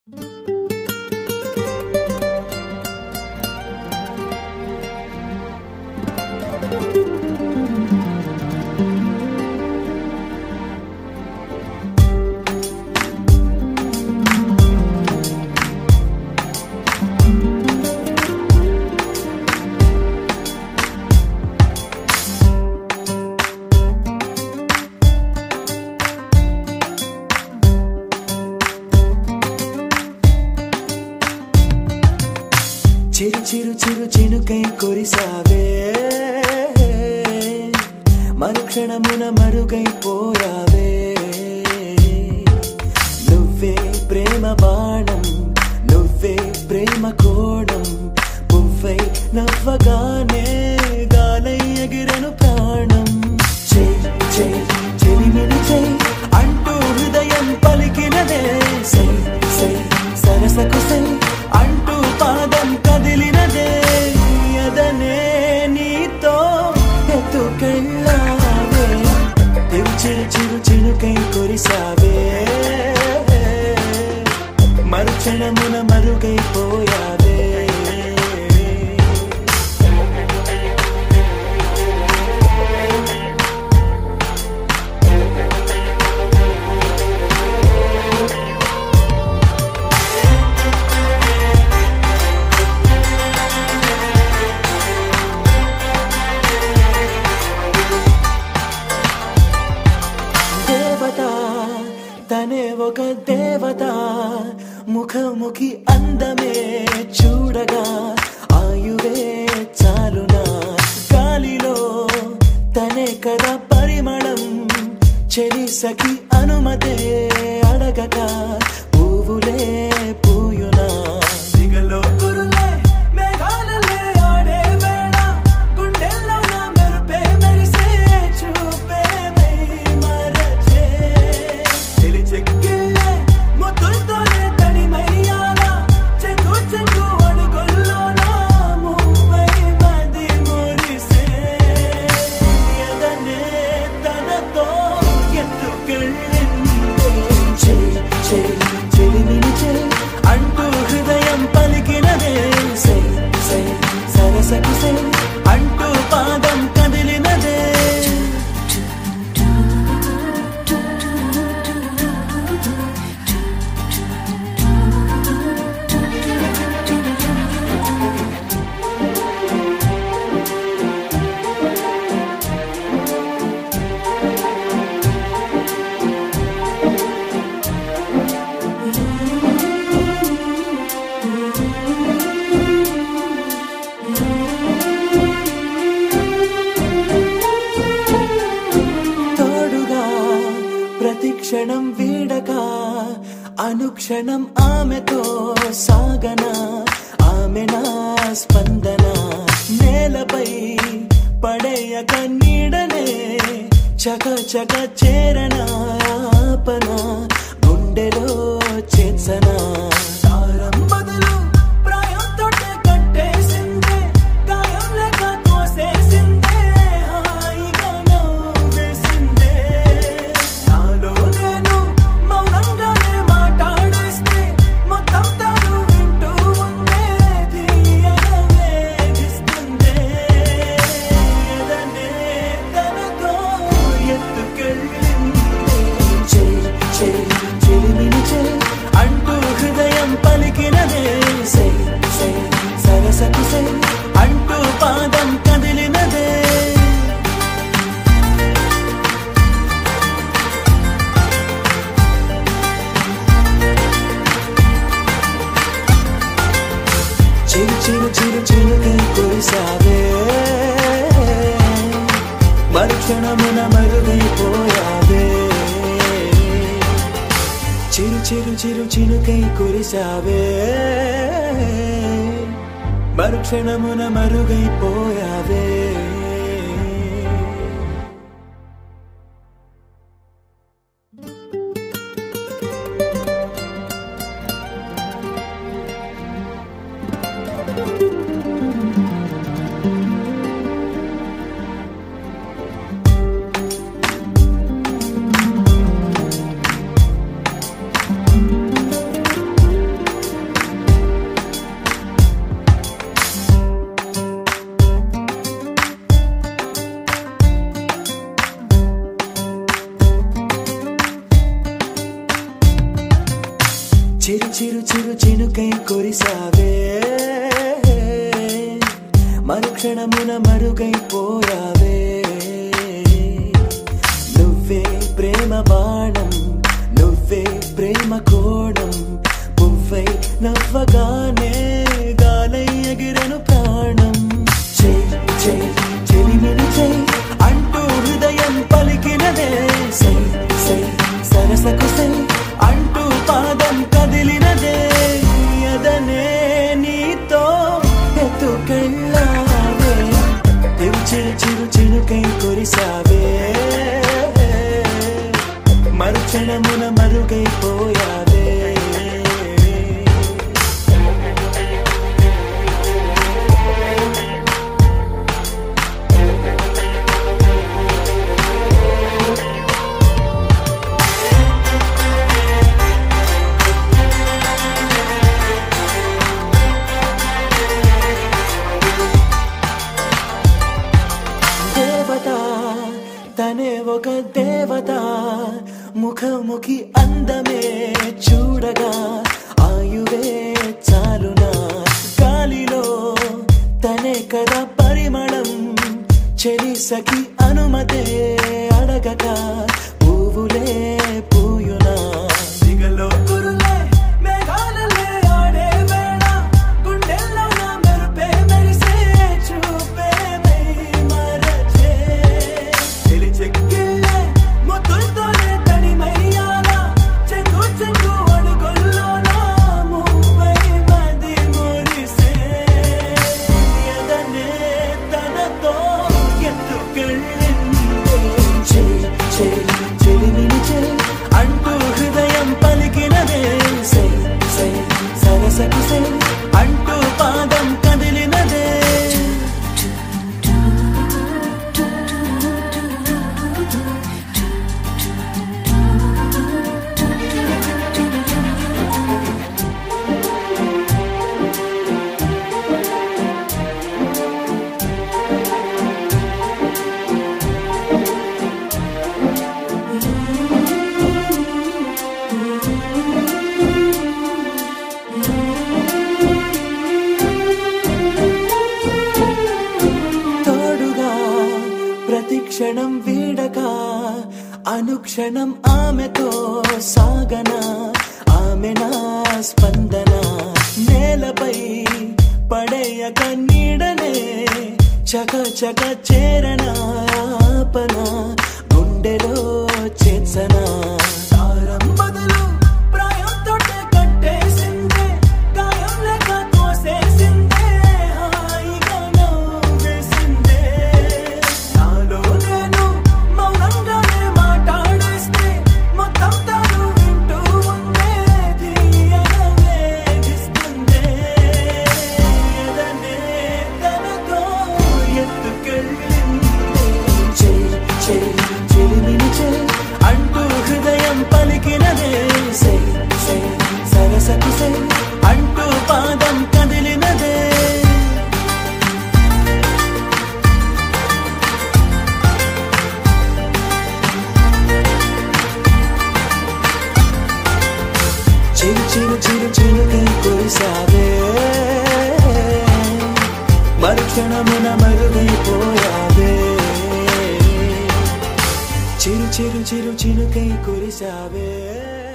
చిరు చిరు చిరు చినుకై కొరిసావే మరుక్షణమున మరుగైపోయావే నువ్వే ప్రేమ బాణం నువ్వే ప్రేమ కోణం పువ్వై నవ్వగానే గాలై ఎగిరెను ప్రాణం చెయ్ చెయ్ చెలిమిని చెయ్ అంటూ హృదయం పలికినదే సై సై సరసకు సై అంటూ పాదం కదిలినదే అదనే నీతో ఎత్తుకెళ్ళావే చిరు చిరు చిరు చిరుకై కొరిసావే మరుక్షణమున మరుగైపోయావే దేవత తనే ఒక దేవత ముఖముఖి అందమే చూడగా ఆయువే చాలునా గాలిలో తనే కదా పరిమళం చెలి సఖి అనుమతే అడగక పువ్వులే పూయునా దిగలో కురులే మేఘాలలే ఆడే వేళ గుండెల్లో నా మెరుపే మెరిసే చూపే మై మరచే చెలి చెక్కిళ్ళే ముద్దులతోనే తడిమయ్యాల చెంగు చెంగు అడుగుల్లో నా మువ్వై మది మురిసే ఎదనే తనతో ఎత్తుకెళ్ళిందే చెలి చెలి చెలిమిని చెలి అంటూ హృదయం పలికినదే సై సై సరసకు సై అంటూ పాదం కదిలినదే తోడుగా ప్రతి క్షణం వీడక అనుక్షణం ఆమెతో సాగన ఆమె నా స్పందన నేలపై పడేయక నీడనే చక చక చేరన ఆపన గుండెలో చేసన దారం బదులు ప్రాయంతోటే కట్టేసిందే గాయం లేక కోసేసిందే హాయిగా నవ్వేసిందే నాలో నేను మౌనంగానే మాట్లాడేస్తే మొత్తం తాను వింటూ ఉండే తీయగా వేధిస్తుందే ఎదనే తనతో ఎత్తుకెళ్ళిందే చెయ్యి చెయ్యి చెలిమిని చెయ్యి అంటూ హృదయం పలికినదే సై సై సరసకు సై అంటూ పాదం కదిలినదే చిరు చిరు చిరు చిరుకై కురిసావే మరుక్షణమున మరుగైపోయావే చిరు చిరు చిరు చినుకై కురిసావే మరుక్షణమున మరుగైపోయావే చిరు చిరు చిరు చినుకై కురిసావే మరుక్షణమున మరుగైపోయావే నువ్వే ప్రేమ బాణం నువ్వే ప్రేమ కోణం పువ్వై నవ్వగానే గాలై ఎగిరను ప్రాణం చెయ్ చెయ్ చెలిమిని చెయ్ అంటూ హృదయం పలికినదే సై సై సరసకు సై అంటూ పాదం కదిలినదే అదనే నీతో ఎత్తుకెళ్ళావే చిరు చిరు చినుకై కురిసావే మరుక్షణమున మరుగైపోయావే దేవత తనే ఒక దేవత ముఖముఖి అందమే చూడగా ఆయువే చాలునా గాలిలో తనే కదా పరిమళం చెలి సఖి అనుమతే అడగక పువ్వులే పూయునా దిగలో కురులే మేఘాలలే ఆడే వేళ గుండెల్లో నా మెరుపే మెరిసే చూపే మై మరచే చెలి చెక్కిళ్ళే ముద్దులతోనే తడిమయ్యాల చెంగు చెంగు అడుగుల్లోన మువ్వై మది మురిసే ఎదనే తనతో ఎత్తుకెళ్ళింది చెలి చెలి చెలిమిని చెలి అంటూ హృదయం పలికినదే సై సై సరసకు సై అంటూ పాదం కదిలినదే తోడుగా ప్రతిక్షణం వీడక అనుక్షణం ఆమెతో సాగన ఆమె నా స్పందన నేలపై పడేయక నీడనే చక చక చేరన ఆపన గుండెలో చేర్చన తారం బదులు ప్రాయంతోటే కట్టేసిందే గాయం లేక తోసేసిందే హాయిగా నవ్వేసిందే నాలో నేను మౌనంగానే మాట్లాడేస్తే మొత్తం తాను వింటూ ఉందే తీయగా వేధిస్తుందే ఎదనే తనతో ఎత్తుకెళ్ళిందే చెయ్ చెయ్ చెలిమిని చెయ్ అంటూ హృదయం పలికినదే సై సై సరసకు సై అంటూ పాదం కదిలినదే చిరు చిరు చిరు చిరుకై కురిసావే మరుక్షణమున మరుగైపోయావే చిరు చిరు చిరు చినుకై కురిసావే